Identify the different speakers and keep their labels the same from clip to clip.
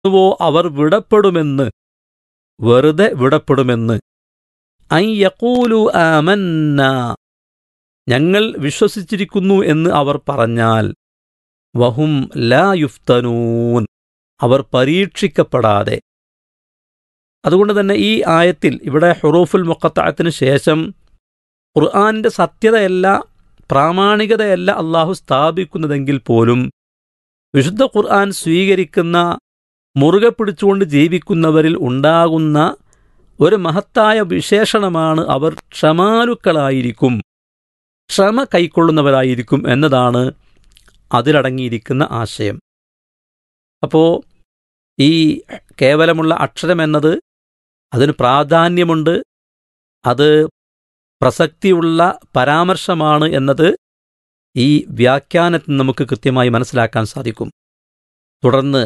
Speaker 1: വിശ്വസിക്കുന്നുവോ അവർ വിടപ്പെടുമെന്ന് വെറുതെ വിടപ്പെടുമെന്ന് ഐ യഖൂലു ആമന്ന ഞങ്ങൾ വിശ്വസിച്ചിരിക്കുന്നു എന്ന് അവർ പറഞ്ഞാൽ വഹും ലാ യുഫ്തനൂൻ അവർ പരീക്ഷിക്കപ്പെടാതെ അതുകൊണ്ട് തന്നെ ഈ ആയത്തിൽ ഇവിടെ ഹുറൂഫുൽ മുഖത്തായത്തിന് ശേഷം ഖുർആാനിൻ്റെ സത്യതയല്ല പ്രാമാണികതയല്ല അള്ളാഹു സ്ഥാപിക്കുന്നതെങ്കിൽ പോലും വിശുദ്ധ ഖുർആൻ സ്വീകരിക്കുന്ന മുറുകെ പിടിച്ചുകൊണ്ട് ജീവിക്കുന്നവരിൽ ഉണ്ടാകുന്ന ഒരു മഹത്തായ വിശേഷണമാണ് അവർ ക്ഷമാലുക്കളായിരിക്കും ക്ഷമ കൈക്കൊള്ളുന്നവരായിരിക്കും എന്നതാണ് അതിലടങ്ങിയിരിക്കുന്ന ആശയം അപ്പോൾ ഈ കേവലമുള്ള അക്ഷരം എന്നത് അതിന് പ്രാധാന്യമുണ്ട് അത് പ്രസക്തിയുള്ള പരാമർശമാണ് എന്നത് ഈ വ്യാഖ്യാനത്തിൽ നമുക്ക് കൃത്യമായി മനസ്സിലാക്കാൻ സാധിക്കും തുടർന്ന്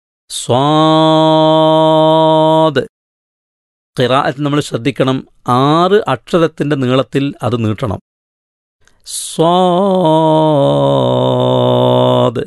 Speaker 1: സ്വാദ് ഖിറാഅത്ത് നമ്മൾ ശ്രദ്ധിക്കണം ആറ് അക്ഷരത്തിൻ്റെ നീളത്തിൽ അത് നീട്ടണം സ്വാദ്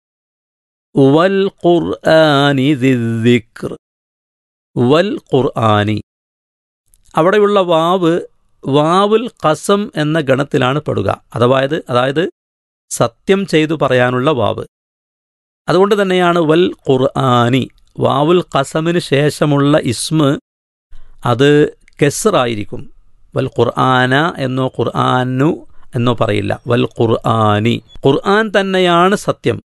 Speaker 1: വൽ ഖുർആനി ദിക്ർ വൽ ഖുർആനി അവിടെയുള്ള വാവ് വാവുൽ ഖസം എന്ന ഗണത്തിലാണ് പെടുക അതായത് അതായത് സത്യം ചെയ്തു പറയാനുള്ള വാവ് അതുകൊണ്ട് തന്നെയാണ് വൽ ഖുർആനി വാവുൽ ഖസമിന് ശേഷമുള്ള ഇസ്മ് അത് കെസറായിരിക്കും വൽ ഖുർആന എന്നോ ഖുർആനു എന്നോ പറയില്ല വൽ ഖുർആനി ഖുർആൻ തന്നെയാണ് സത്യം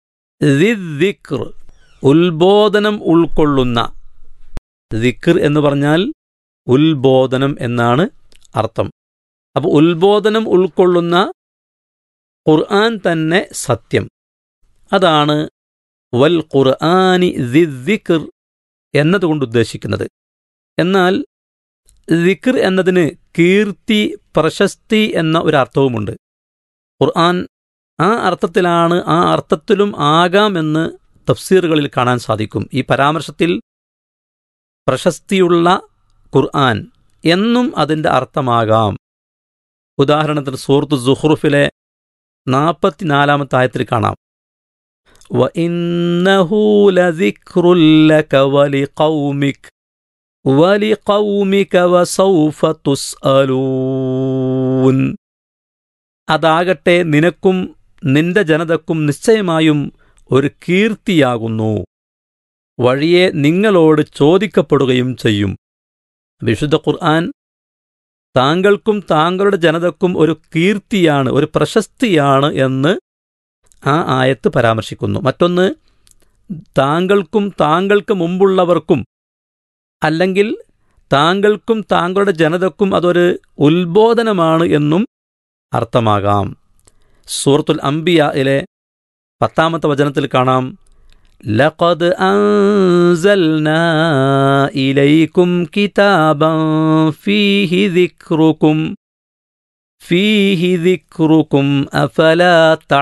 Speaker 1: ദിക്ർ ഉത്ബോധനം ഉൾക്കൊള്ളുന്ന ദിക്ർ എന്ന് പറഞ്ഞാൽ ഉത്ബോധനം എന്നാണ് അർത്ഥം അപ്പോൾ ഉത്ബോധനം ഉൾക്കൊള്ളുന്ന ഖുർആൻ തന്നെ സത്യം അതാണ് വൽ ഖുർആനി ദിക്ർ എന്നതുകൊണ്ട് ഉദ്ദേശിക്കുന്നത് എന്നാൽ ദിക്ർ എന്നതിന് കീർത്തി പ്രശസ്തി എന്ന ഒരു അർത്ഥവുമുണ്ട് ഖുർആൻ ആ അർത്ഥത്തിലാണ് ആ അർത്ഥത്തിലും ആകാമെന്ന് തഫ്സീറുകളിൽ കാണാൻ സാധിക്കും ഈ പരാമർശത്തിൽ പ്രശസ്തിയുള്ള ഖുർആൻ എന്നും അതിൻ്റെ അർത്ഥമാകാം ഉദാഹരണത്തിന് സൂറത്ത് സുഹ്റുഫിലെ നാൽപ്പത്തിനാലാമത്തെ ആയത്തിൽ കാണാം وَإِنَّهُ لَذِكْرٌ لَكَ وَلِقَوْمِكَ وَلِقَوْمِكَ وَسَوْفَ تُسْأَلُونَ അതാകട്ടെ നിനക്കും നിന്റെ ജനതക്കും നിശ്ചയമായും ഒരു കീർത്തിയാകുന്നു വഴിയെ നിങ്ങളോട് ചോദിക്കപ്പെടുകയും ചെയ്യും വിശുദ്ധ ഖുർആൻ താങ്കൾക്കും താങ്കളുടെ ജനതക്കും ഒരു കീർത്തിയാണ് ഒരു പ്രശസ്തിയാണ് എന്ന് ആ ആയത്ത് പരാമർശിക്കുന്നു മറ്റൊന്ന് താങ്കൾക്കും താങ്കൾക്ക് മുമ്പുള്ളവർക്കും അല്ലെങ്കിൽ താങ്കൾക്കും താങ്കളുടെ ജനതക്കും അതൊരു ഉത്ബോധനമാണ് എന്നും അർത്ഥമാകാം സൂറത്തുൽ അംബിയയിലെ പത്താമത്തെ വചനത്തിൽ കാണാം ലഖദ് അൻസൽനാ ഇലൈക്കും കിതാബൻ ഫീഹി ദിക്റുക്കും ഫീഹി ദിക്റുക്കും അഫലാ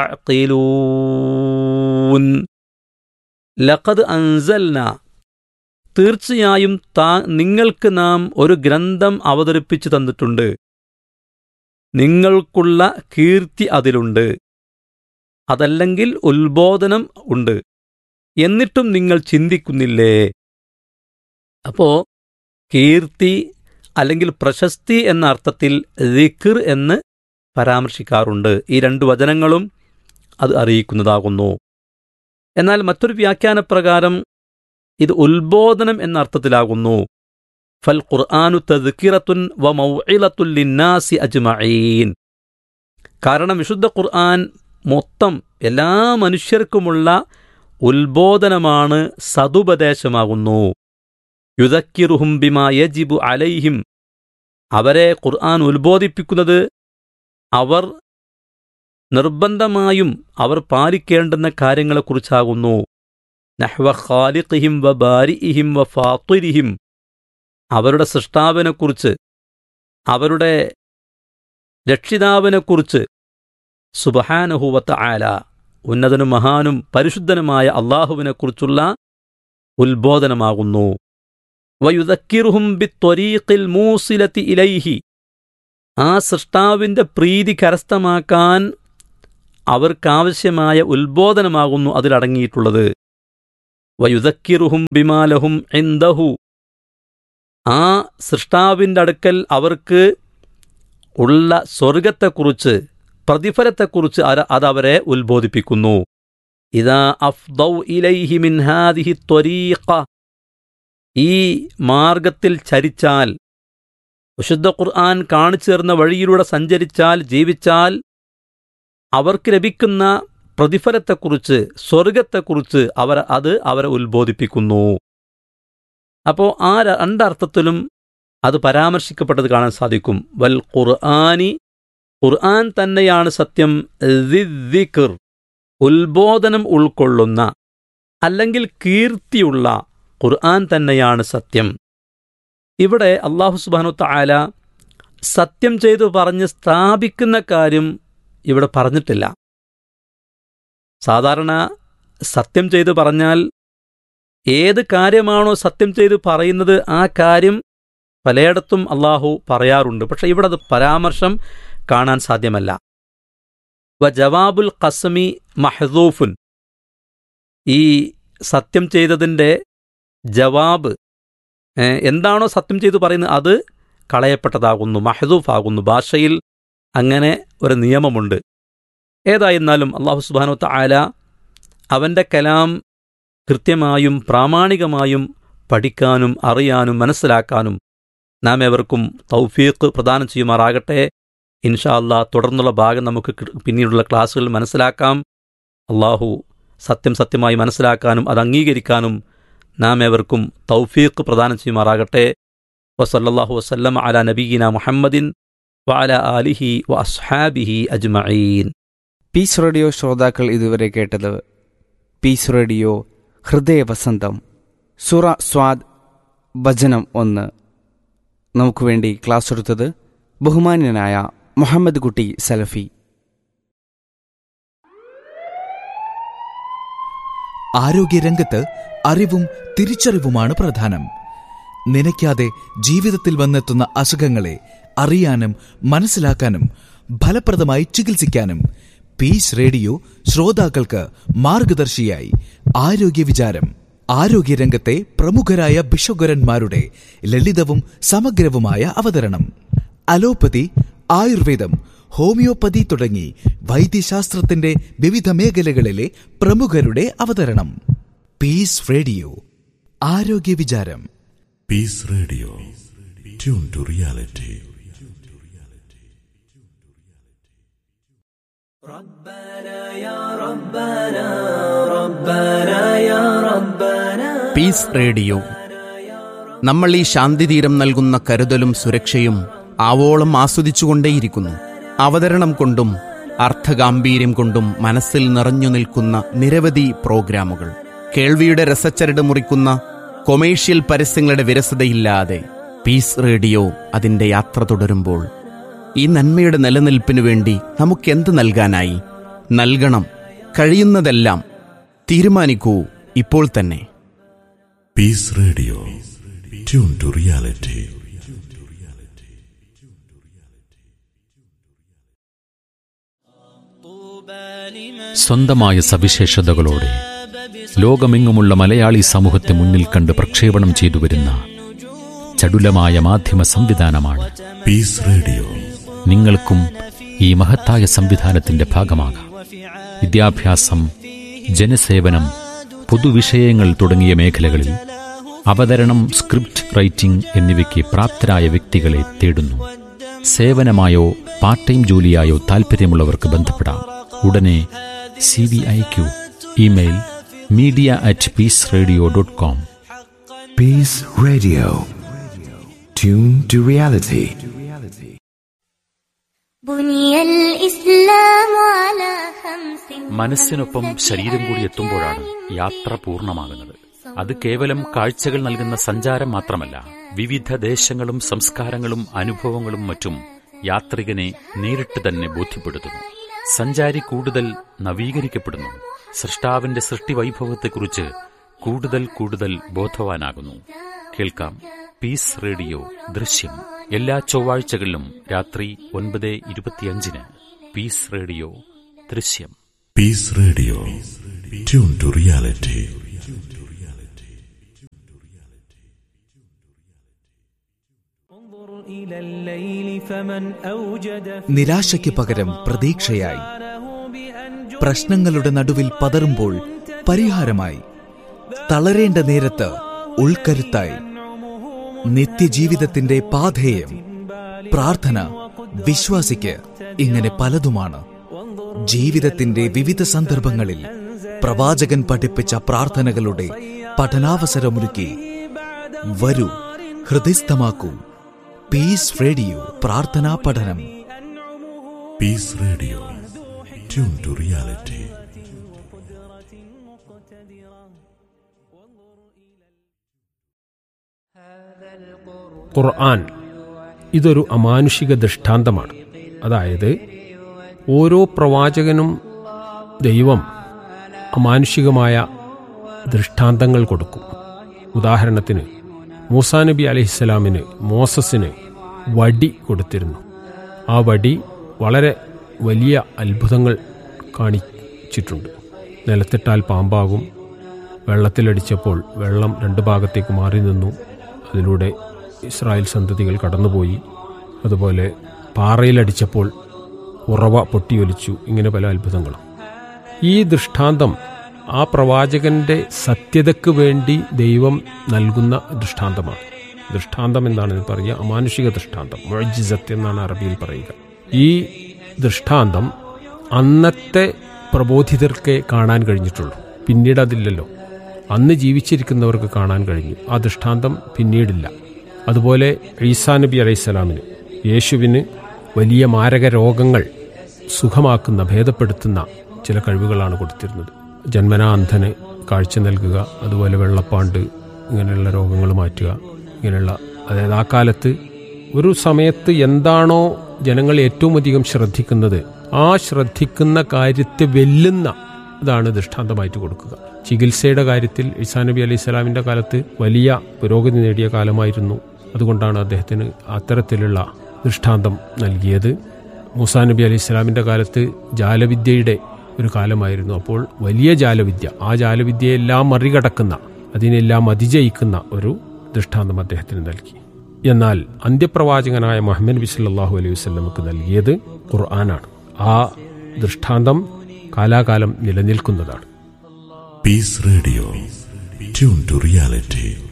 Speaker 1: തഅഖിലൂൻ ലഖദ് അൻസൽന തീർച്ചയായും താ നിങ്ങൾക്ക് നാം ഒരു ഗ്രന്ഥം അവതരിപ്പിച്ചു തന്നിട്ടുണ്ട് നിങ്ങൾക്കുള്ള കീർത്തി അതിലുണ്ട് അതല്ലെങ്കിൽ ഉത്ബോധനം ഉണ്ട് എന്നിട്ടും നിങ്ങൾ ചിന്തിക്കുന്നില്ലേ അപ്പോ കീർത്തി അല്ലെങ്കിൽ പ്രശസ്തി എന്ന അർത്ഥത്തിൽ ദിക്ർ എന്ന് പരാമർശിക്കാറുണ്ട് ഈ രണ്ട് വചനങ്ങളും അത് അറിയിക്കുന്നതാകുന്നു എന്നാൽ മറ്റൊരു വ്യാഖ്യാനപ്രകാരം ഇത് ഉത്ബോധനം എന്ന അർത്ഥത്തിലാകുന്നു ഫൽ ഖുർആാനു തദ്ക്കിറത്തുൻ വ മൗഇലത്തുൻ ലിന്നാസി അജ്മഈൻ കാരണം വിശുദ്ധ ഖുർആൻ മൊത്തം എല്ലാ മനുഷ്യർക്കുമുള്ള ഉത്ബോധനമാണ് സതുപദേശമാകുന്നു യുദക്കിറുഹും ബിമാ യജിബു അലൈഹിം അവരെ ഖുർആൻ ഉത്ബോധിപ്പിക്കുന്നത് അവർ നിർബന്ധമായും അവർ പാലിക്കേണ്ടുന്ന കാര്യങ്ങളെക്കുറിച്ചാകുന്നു നഹ്വ ഖാലിഖിഹിം വ ബാരിഇഹിം വ ഫാത്തിരിഹിം അവരുടെ സൃഷ്ടാവിനെക്കുറിച്ച് അവരുടെ രക്ഷിതാവിനെക്കുറിച്ച് സുബഹാനഹുവത്ത ആല ഉന്നതനും മഹാനും പരിശുദ്ധനുമായ അള്ളാഹുവിനെക്കുറിച്ചുള്ള ഉത്ബോധനമാകുന്നു വയുദക്കിറുഹും ബിത്വരീഖിൽ മൂസിലത്തി ഇലൈഹി ആ സൃഷ്ടാവിൻ്റെ പ്രീതി കരസ്ഥമാക്കാൻ അവർക്കാവശ്യമായ ഉത്ബോധനമാകുന്നു അതിലടങ്ങിയിട്ടുള്ളത് വയുദക്കിറുഹും ബിമാലഹും എന്തഹു ആ സൃഷ്ടാവിൻ്റെ അടുക്കൽ അവർക്ക് ഉള്ള സ്വർഗത്തെക്കുറിച്ച് പ്രതിഫലത്തെക്കുറിച്ച് അര- അതവരെ ഉത്ബോധിപ്പിക്കുന്നു ഇതാ അഫ്ദൗ ഇലൈഹി മിൻ ഹാദിഹി ത്വരീഖ ഈ മാർഗത്തിൽ ചരിച്ചാൽ വിശുദ്ധ ഖുർആൻ കാണിച്ചു തരുന്ന വഴിയിലൂടെ സഞ്ചരിച്ചാൽ ജീവിച്ചാൽ അവർക്ക് ലഭിക്കുന്ന പ്രതിഫലത്തെക്കുറിച്ച് സ്വർഗത്തെക്കുറിച്ച് അവർ അത് അവരെ ഉത്ബോധിപ്പിക്കുന്നു അപ്പോൾ ആ ര- രണ്ടർത്ഥത്തിലും അത് പരാമർശിക്കപ്പെട്ടത് കാണാൻ സാധിക്കും വൽ ഖുർആനി ഖുർആൻ തന്നെയാണ് സത്യം ദിദ്ദിഖർ ഉത്ബോധനം ഉൾക്കൊള്ളുന്ന അല്ലെങ്കിൽ കീർത്തിയുള്ള ഖുർആൻ തന്നെയാണ് സത്യം ഇവിടെ അള്ളാഹു സുബാനു താല സത്യം ചെയ്തു പറഞ്ഞ് സ്ഥാപിക്കുന്ന കാര്യം ഇവിടെ പറഞ്ഞിട്ടില്ല സാധാരണ സത്യം ചെയ്തു പറഞ്ഞാൽ ഏത് കാര്യമാണോ സത്യം ചെയ്ത് പറയുന്നത് ആ കാര്യം പലയിടത്തും അള്ളാഹു പറയാറുണ്ട് പക്ഷെ ഇവിടെ അത് പരാമർശം കാണാൻ സാധ്യമല്ല വ ജവാബുൽ ഖസ്മി മഹദൂഫുൻ ഈ സത്യം ചെയ്തതിൻ്റെ ജവാബ് ഏ, എന്താണോ സത്യം ചെയ്തു പറയുന്നത് അത് കളയപ്പെട്ടതാകുന്നു മഹദൂഫ് ആകുന്നു ഭാഷയിൽ അങ്ങനെ ഒരു നിയമമുണ്ട് ഏതായിരുന്നാലും അള്ളാഹു സുബാനു താല അവൻ്റെ കലാം കൃത്യമായും പ്രാമാണികമായും പഠിക്കാനും അറിയാനും മനസ്സിലാക്കാനും നാം ഏവർക്കും തൗഫീഖ് പ്രദാനം ചെയ്യുമാറാകട്ടെ ഇൻഷാ അല്ലാ തുടർന്നുള്ള ഭാഗം നമുക്ക് കി- പിന്നീടുള്ള ക്ലാസ്സുകളിൽ മനസ്സിലാക്കാം അള്ളാഹു സത്യം സത്യമായി മനസ്സിലാക്കാനും അത് അംഗീകരിക്കാനും നാം ഏവർക്കും തൗഫീഖ് പ്രദാനം ചെയ്യുമാറാകട്ടെ വസല്ലല്ലാഹു വസല്ലം അല നബീന മുഹമ്മദിൻ വഅല ആലിഹി വ അസ്ഹാബിഹി അജ്മഈൻ
Speaker 2: പീസ് റേഡിയോ ശ്രോതാക്കൾ ഇതുവരെ കേട്ടത് പീസ് റേഡിയോ ഹൃദയവസന്തം സുറ സ്വാദ് വചനം ഒന്ന് നമുക്ക് വേണ്ടി ക്ലാസ് എടുത്തത് ബഹുമാന്യനായ മുഹമ്മദ് കുട്ടി സലഫി
Speaker 3: ആരോഗ്യരംഗത്ത് അറിവും തിരിച്ചറിവുമാണ് പ്രധാനം നനയ്ക്കാതെ ജീവിതത്തിൽ വന്നെത്തുന്ന അസുഖങ്ങളെ അറിയാനും മനസ്സിലാക്കാനും ഫലപ്രദമായി ചികിത്സിക്കാനും പീസ് റേഡിയോ ശ്രോതാക്കൾക്ക് മാർഗദർശിയായി ആരോഗ്യ വിചാരം ആരോഗ്യരംഗത്തെ പ്രമുഖരായ ബിഷഗുരന്മാരുടെ ലളിതവും സമഗ്രവുമായ അവതരണം അലോപ്പതി ആയുർവേദം ഹോമിയോപ്പതി തുടങ്ങി വൈദ്യശാസ്ത്രത്തിന്റെ വിവിധ മേഖലകളിലെ പ്രമുഖരുടെ അവതരണം പീസ് റേഡിയോ ആരോഗ്യ വിചാരം
Speaker 4: Peace Radio. Tune to reality.
Speaker 5: Peace radio നമ്മൾ ഈ ശാന്തിതീരം നൽകുന്ന കരുതലും സുരക്ഷയും ആവോളം ആസ്വദിച്ചുകൊണ്ടേയിരിക്കുന്നു അവതരണം കൊണ്ടും അർത്ഥഗാംഭീര്യം കൊണ്ടും മനസ്സിൽ നിറഞ്ഞു നിൽക്കുന്ന നിരവധി പ്രോഗ്രാമുകൾ കേൾവിയുടെ രസച്ചരട് മുറിക്കുന്ന കൊമേഴ്ഷ്യൽ പരസ്യങ്ങളുടെ വിരസതയില്ലാതെ പീസ് റേഡിയോ അതിന്റെ യാത്ര തുടരുമ്പോൾ ഈ നന്മയുടെ നിലനിൽപ്പിനു വേണ്ടി നമുക്കെന്ത് നൽകാനായി നൽകണം കഴിയുന്നതെല്ലാം തീരുമാനിക്കൂ ഇപ്പോൾ തന്നെ
Speaker 4: Peace Radio. Tune to reality.
Speaker 6: സ്വന്തമായ സവിശേഷതകളോടെ ലോകമെങ്ങുമുള്ള മലയാളി സമൂഹത്തെ മുന്നിൽ കണ്ട് പ്രക്ഷേപണം ചെയ്തു വരുന്ന ചടുലമായ മാധ്യമ സംവിധാനമാണ്
Speaker 4: Peace Radio.
Speaker 6: നിങ്ങൾക്കും ഈ മഹത്തായ സംവിധാനത്തിന്റെ ഭാഗമാകാം വിദ്യാഭ്യാസം ജനസേവനം പൊതുവിഷയങ്ങൾ തുടങ്ങിയ മേഖലകളിൽ അവതരണം സ്ക്രിപ്റ്റ് റൈറ്റിംഗ് എന്നിവയ്ക്ക് പ്രാപ്തരായ വ്യക്തികളെ തേടുന്നു സേവനമായോ പാർട്ട് ടൈം ജോലിയായോ താൽപ്പര്യമുള്ളവർക്ക് ബന്ധപ്പെടാം ഉടനെ C V I Q email media at peace radio dot com
Speaker 7: Peace Radio. Tune to reality.
Speaker 8: بني الإسلام على خمس
Speaker 6: മനസ്സിനൊപ്പം ശരീരം കൂടി എത്തുമ്പോഴാണ് യാത്ര പൂർണ്ണമാകുന്നത് അത് കേവലം കാഴ്ചകൾ നൽകുന്ന സഞ്ചാരം മാത്രമല്ല വിവിധ ദേശങ്ങളും സംസ്കാരങ്ങളും അനുഭവങ്ങളും മറ്റും യാത്രികനെ നേരിട്ട് തന്നെ ബോധ്യപ്പെടുത്തുന്നു സഞ്ചാരി കൂടുതൽ നവീകരിക്കപ്പെടുന്നു സൃഷ്ടാവിന്റെ സൃഷ്ടി വൈഭവത്തെക്കുറിച്ച് കൂടുതൽ കൂടുതൽ ബോധവാനാകുന്നു കേൾക്കാം പീസ് റേഡിയോ ദൃശ്യം എല്ലാ ചൊവ്വാഴ്ചകളിലും രാത്രി ഒൻപത് ഇരുപത്തിയഞ്ചിന് പീസ് റേഡിയോ ദൃശ്യം
Speaker 4: Peace Radio. Tune to reality.
Speaker 3: നിരാശയ്ക്ക് പകരം പ്രതീക്ഷയായി പ്രശ്നങ്ങളുടെ നടുവിൽ പതറുമ്പോൾ പരിഹാരമായി തളരേണ്ട നേരത്ത് ഉൾക്കരുത്തായി നിത്യജീവിതത്തിന്റെ പാധേയം പ്രാർത്ഥന വിശ്വാസിക്ക് ഇങ്ങനെ പലതുമാണ് ജീവിതത്തിന്റെ വിവിധ സന്ദർഭങ്ങളിൽ പ്രവാചകൻ പഠിപ്പിച്ച പ്രാർത്ഥനകളുടെ പഠനാവസരമൊരുക്കി വരൂ ഹൃദയസ്ഥമാക്കൂ പീസ് റേഡിയോ പ്രാർത്ഥനാ പഠനം
Speaker 4: peace radio tune to reality
Speaker 9: ഖുർആൻ ഇതൊരു അമാനുഷിക ദൃഷ്ടാന്തമാണ് അതായത് ഓരോ പ്രവാചകനും ദൈവം അമാനുഷികമായ ദൃഷ്ടാന്തങ്ങൾ കൊടുക്കും ഉദാഹരണത്തിന് മൂസാ നബി അലഹിസ്സലാമിന് മോസസിന് വടി കൊടുത്തിരുന്നു ആ വടി വളരെ വലിയ അത്ഭുതങ്ങൾ കാണിച്ചിട്ടുണ്ട് നിലത്തിട്ടാൽ പാമ്പാകും വെള്ളത്തിലടിച്ചപ്പോൾ വെള്ളം രണ്ട് ഭാഗത്തേക്ക് മാറി നിന്നു അതിലൂടെ ഇസ്രായേൽ സന്തതികൾ കടന്നുപോയി അതുപോലെ പാറയിലടിച്ചപ്പോൾ ഉറവ പൊട്ടിയൊലിച്ചു ഇങ്ങനെ പല അത്ഭുതങ്ങളും ഈ ദൃഷ്ടാന്തം ആ പ്രവാചകന്റെ സത്യതയ്ക്ക് വേണ്ടി ദൈവം നൽകുന്ന ദൃഷ്ടാന്തമാണ് ദൃഷ്ടാന്തം എന്നാണ് ഇത് പറയുക അമാനുഷിക ദൃഷ്ടാന്തം മുഴജിസത്ത് എന്നാണ് അറബിയിൽ പറയുക ഈ ദൃഷ്ടാന്തം അന്നത്തെ പ്രബോധിതർക്കേ കാണാൻ കഴിഞ്ഞിട്ടുള്ളൂ പിന്നീട് അതില്ലല്ലോ അന്ന് ജീവിച്ചിരിക്കുന്നവർക്ക് കാണാൻ കഴിഞ്ഞു ആ ദൃഷ്ടാന്തം പിന്നീടില്ല അതുപോലെ ഈസാ നബി അലൈഹിസ്സലാമിന് യേശുവിന് വലിയ മാരക രോഗങ്ങൾ സുഖമാക്കുന്ന ഭേദപ്പെടുത്തുന്ന ചില കഴിവുകളാണ് കൊടുത്തിരുന്നത് ജന്മനാ അന്ധന് കാഴ്ച നൽകുക അതുപോലെ വെള്ളപ്പാണ്ട് ഇങ്ങനെയുള്ള രോഗങ്ങൾ മാറ്റുക ഇങ്ങനെയുള്ള അതായത് ആ കാലത്ത് ഒരു സമയത്ത് എന്താണോ ജനങ്ങൾ ഏറ്റവും അധികം ശ്രദ്ധിക്കുന്നത് ആ ശ്രദ്ധിക്കുന്ന കാര്യത്തെ വെല്ലുന്ന ഇതാണ് ദൃഷ്ടാന്തമായിട്ട് കൊടുക്കുക ചികിത്സയുടെ കാര്യത്തിൽ ഇസാ നബി അലൈഹി സ്വലാമിൻ്റെ കാലത്ത് വലിയ പുരോഗതി നേടിയ കാലമായിരുന്നു അതുകൊണ്ടാണ് അദ്ദേഹത്തിന് അത്തരത്തിലുള്ള ദൃഷ്ടാന്തം നൽകിയത് മൂസാ നബി അലൈഹി സ്വലാമിൻ്റെ കാലത്ത് ജാലവിദ്യയുടെ ഒരു കാലമായിരുന്നു അപ്പോൾ വലിയ ജാലവിദ്യ ആ ജാലവിദ്യയെല്ലാം മറികടക്കുന്ന അതിനെല്ലാം അതിജയിക്കുന്ന ഒരു ദൃഷ്ടാന്തം അദ്ദേഹത്തിന് നൽകി എന്നാൽ അന്ത്യപ്രവാചകനായ മുഹമ്മദ് നബി സല്ലല്ലാഹു അലൈഹി വസല്ലമക്ക് നൽകിയത് ഖുർആനാണ് ആ ദൃഷ്ടാന്തം കാലാകാലം നിലനിൽക്കുന്നതാണ്
Speaker 4: peace radio tune to reality